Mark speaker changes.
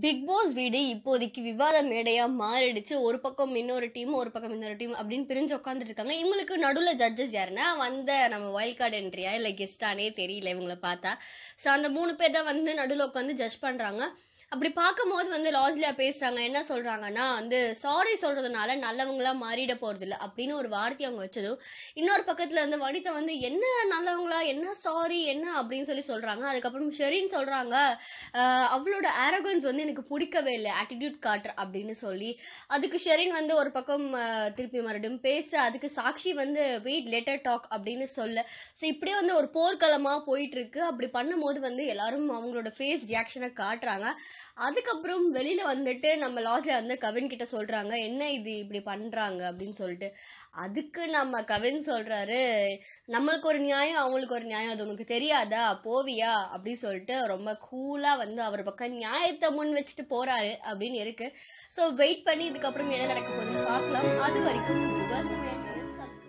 Speaker 1: big pass வீடு இப்போதைக்கு விவாத மேடையா மாறிடுச்சு ஒரு பக்கம் இன்னொரு டீம் ஒரு பக்கம் இன்னொரு டீம் அப்படின்னு பிரிஞ்சு உட்காந்துட்டு இருக்காங்க இவங்களுக்கு நடுவில் ஜட்ஜஸ் யாருன்னா வந்த நம்ம வைல்ட் கார்டு என்ட்ரியா இல்லை கெஸ்டானே தெரியல இவங்கள பார்த்தா ஸோ அந்த மூணு பேர் தான் வந்து நடுவில் உட்காந்து ஜட்ஜ் பண்ணுறாங்க அப்படி பார்க்கும்போது வந்து லாஸ்லியா பேசுறாங்க என்ன சொல்றாங்கன்னா வந்து சாரி சொல்றதுனால நல்லவங்களா மாறிட போறது இல்ல அப்படின்னு ஒரு வார்த்தை அவங்க வச்சதும் இன்னொரு பக்கத்துல வந்து வனிதா வந்து என்ன நல்லவங்களா என்ன சாரி என்ன அப்படின்னு சொல்லி சொல்றாங்க அதுக்கப்புறம் ஷெரின் சொல்றாங்க ஆஹ் அவளோட அரகன்ஸ் வந்து எனக்கு பிடிக்கவே இல்லை ஆட்டிடியூட் காட்டுற அப்படின்னு சொல்லி அதுக்கு ஷெரின் வந்து ஒரு பக்கம் ஆஹ் திருப்பி மறுபடியும் பேச அதுக்கு சாக்ஷி வந்து வெயிட் லெட்டர் டாக் அப்படின்னு சொல்ல ஸோ இப்படியே வந்து ஒரு போர்க்களமா போயிட்டு இருக்கு அப்படி பண்ணும்போது வந்து எல்லாரும் அவங்களோட ஃபேஸ் ரியாக்ஷனை காட்டுறாங்க அதுக்கப்புறம் வெளியில வந்துட்டு நம்ம லாஸ்ட்ல வந்து கவின் கிட்ட சொல்றாங்க என்ன இது இப்படி பண்றாங்க அப்படின்னு சொல்லிட்டு அதுக்கு நம்ம கவின் சொல்றாரு நம்மளுக்கு ஒரு நியாயம் அவங்களுக்கு ஒரு நியாயம் அது உனக்கு தெரியாதா போவியா அப்படின்னு சொல்லிட்டு ரொம்ப கூலா வந்து அவர் பக்கம் நியாயத்தை முன் வச்சுட்டு போறாரு அப்படின்னு இருக்கு ஸோ வெயிட் பண்ணி இதுக்கப்புறம் என்ன நடக்க போகுதுன்னு பார்க்கலாம் அது வரைக்கும் விவாஸ் தமிழ் சப்ஸ்கிரைப்